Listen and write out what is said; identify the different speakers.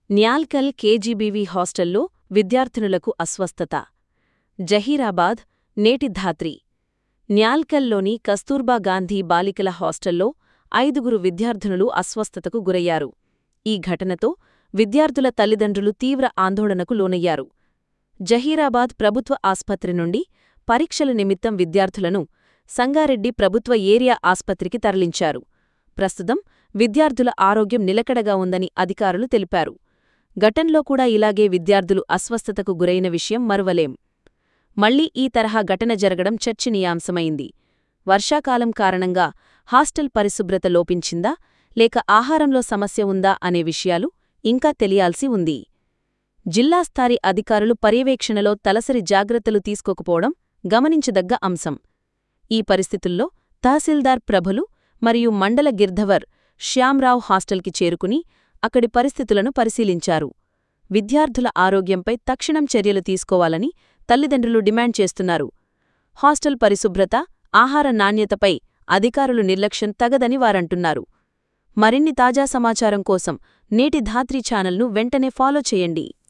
Speaker 1: Nyalkal KGBV హాస్టల్లో విద్యార్థినులకు అస్వస్థత జహీరాబాద్ నేటి ధాత్రి న్యాల్కల్లోని కస్తూర్బా గాంధీ బాలికల హాస్టల్లో ఐదుగురు విద్యార్థినులు అస్వస్థతకు గురయ్యారు ఈ ఘటనతో విద్యార్థుల తల్లిదండ్రులు తీవ్ర ఆందోళనకు లోనయ్యారు జహీరాబాద్ ప్రభుత్వ ఆస్పత్రి నుండి పరీక్షల నిమిత్తం విద్యార్థులను సంగారెడ్డి ప్రభుత్వ ఏరియా ఆస్పత్రికి తరలించారు ప్రస్తుతం విద్యార్థుల ఆరోగ్యం నిలకడగా ఉందని అధికారులు తెలిపారు ఘటన్లో కూడా ఇలాగే విద్యార్థులు అస్వస్థతకు గురైన విషయం మరువలేం మళ్లీ ఈ తరహా ఘటన జరగడం చర్చనీయాంశమైంది వర్షాకాలం కారణంగా హాస్టల్ పరిశుభ్రత లోపించిందా లేక ఆహారంలో సమస్య ఉందా అనే విషయాలు ఇంకా తెలియాల్సి ఉంది జిల్లాస్థాయి అధికారులు పర్యవేక్షణలో తలసరి జాగ్రత్తలు తీసుకోకపోవడం గమనించదగ్గ అంశం ఈ పరిస్థితుల్లో తహసీల్దార్ ప్రభులు మరియు మండల గిర్ధవర్ శ్యాంరావు హాస్టల్కి చేరుకుని అక్కడి పరిస్థితులను పరిశీలించారు విద్యార్థుల ఆరోగ్యంపై తక్షణం చర్యలు తీసుకోవాలని తల్లిదండ్రులు డిమాండ్ చేస్తున్నారు హాస్టల్ పరిశుభ్రత ఆహార నాణ్యతపై అధికారులు నిర్లక్ష్యం తగదని వారంటున్నారు మరిన్ని తాజా సమాచారం కోసం నేటి ధాత్రి ఛానల్ను వెంటనే ఫాలో చేయండి